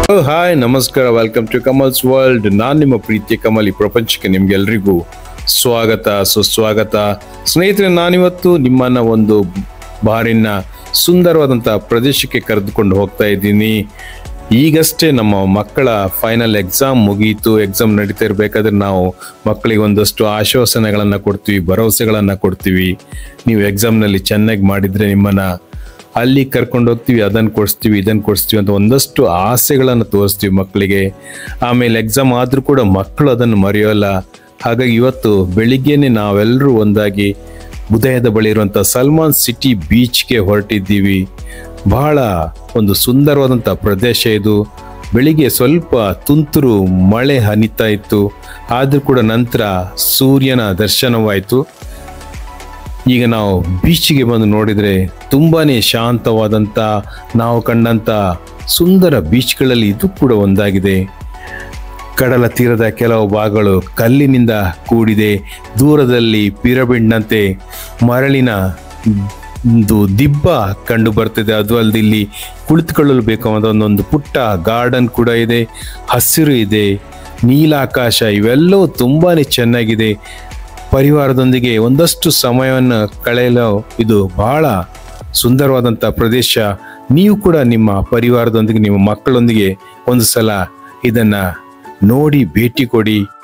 hi ನಮಸ್ಕಾರ welcome to ಕಮಲ್ಸ್ world ನಾನು ನಿಮ್ಮ ಪ್ರೀತಿಯ ಕಮಲ್ ಈ ಪ್ರಪಂಚಕ್ಕೆ ನಿಮ್ಗೆಲ್ರಿಗೂ ಸ್ವಾಗತ ಸುಸ್ವಾಗತ ಸ್ನೇಹಿತರೆ ನಾನಿವತ್ತು ನಿಮ್ಮನ್ನ ಒಂದು ಬಾರಿನ ಸುಂದರವಾದಂಥ ಪ್ರದೇಶಕ್ಕೆ ಕರೆದುಕೊಂಡು ಹೋಗ್ತಾ ಇದ್ದೀನಿ ಈಗಷ್ಟೇ ನಮ್ಮ ಮಕ್ಕಳ ಫೈನಲ್ ಎಕ್ಸಾಮ್ ಮುಗಿಯಿತು ಎಕ್ಸಾಮ್ ನಡೀತಾ ಇರಬೇಕಾದ್ರೆ ನಾವು ಮಕ್ಕಳಿಗೆ ಒಂದಷ್ಟು ಆಶ್ವಾಸನೆಗಳನ್ನು ಕೊಡ್ತೀವಿ ಭರವಸೆಗಳನ್ನು ಕೊಡ್ತೀವಿ ನೀವು ಎಕ್ಸಾಮ್ನಲ್ಲಿ ಚೆನ್ನಾಗಿ ಮಾಡಿದರೆ ನಿಮ್ಮನ್ನ ಅಲ್ಲಿ ಕರ್ಕೊಂಡು ಹೋಗ್ತೀವಿ ಅದನ್ನು ಕೊಡಿಸ್ತೀವಿ ಇದನ್ನು ಕೊಡಿಸ್ತೀವಿ ಅಂತ ಒಂದಷ್ಟು ಆಸೆಗಳನ್ನು ತೋರಿಸ್ತೀವಿ ಮಕ್ಕಳಿಗೆ ಆಮೇಲೆ ಎಕ್ಸಾಮ್ ಆದರೂ ಕೂಡ ಮಕ್ಕಳು ಅದನ್ನು ಮರೆಯೋಲ್ಲ ಹಾಗಾಗಿ ಇವತ್ತು ಬೆಳಿಗ್ಗೆನೆ ನಾವೆಲ್ಲರೂ ಒಂದಾಗಿ ಉದಯದ ಬಳಿ ಇರುವಂಥ ಸಲ್ಮಾನ್ ಸಿಟಿ ಬೀಚ್ಗೆ ಹೊರಟಿದ್ದೀವಿ ಬಹಳ ಒಂದು ಸುಂದರವಾದಂಥ ಪ್ರದೇಶ ಇದು ಬೆಳಿಗ್ಗೆ ಸ್ವಲ್ಪ ತುಂತುರು ಮಳೆ ಹನಿತಾ ಇತ್ತು ಆದರೂ ಕೂಡ ನಂತರ ಸೂರ್ಯನ ದರ್ಶನವಾಯಿತು ಈಗ ನಾವು ಬೀಚಿಗೆ ಬಂದು ನೋಡಿದರೆ ತುಂಬಾನೇ ಶಾಂತವಾದಂಥ ನಾವು ಕಂಡಂಥ ಸುಂದರ ಬೀಚ್ಗಳಲ್ಲಿ ಇದು ಕೂಡ ಒಂದಾಗಿದೆ ಕಡಲ ತೀರದ ಕೆಲವು ಭಾಗಗಳು ಕಲ್ಲಿನಿಂದ ಕೂಡಿದೆ ದೂರದಲ್ಲಿ ಪಿರಮಿಡ್ನಂತೆ ಮರಳಿನ ಒಂದು ದಿಬ್ಬ ಕಂಡು ಬರ್ತಿದೆ ಅದು ಅಲ್ಲದೆ ಇಲ್ಲಿ ಕುಳಿತುಕೊಳ್ಳಲು ಬೇಕಾದ ಒಂದೊಂದು ಪುಟ್ಟ ಗಾರ್ಡನ್ ಕೂಡ ಇದೆ ಹಸಿರು ಇದೆ ನೀಲಾಕಾಶ ಇವೆಲ್ಲವೂ ತುಂಬಾನೇ ಚೆನ್ನಾಗಿದೆ ಪರಿವಾರದೊಂದಿಗೆ ಒಂದಷ್ಟು ಸಮಯವನ್ನು ಕಳೆಯಲು ಇದು ಬಹಳ ಸುಂದರವಾದಂಥ ಪ್ರದೇಶ ನೀವು ಕೂಡ ನಿಮ್ಮ ಪರಿವಾರದೊಂದಿಗೆ ನಿಮ್ಮ ಮಕ್ಕಳೊಂದಿಗೆ ಒಂದು ಸಲ ಇದನ್ನ ನೋಡಿ ಭೇಟಿ ಕೊಡಿ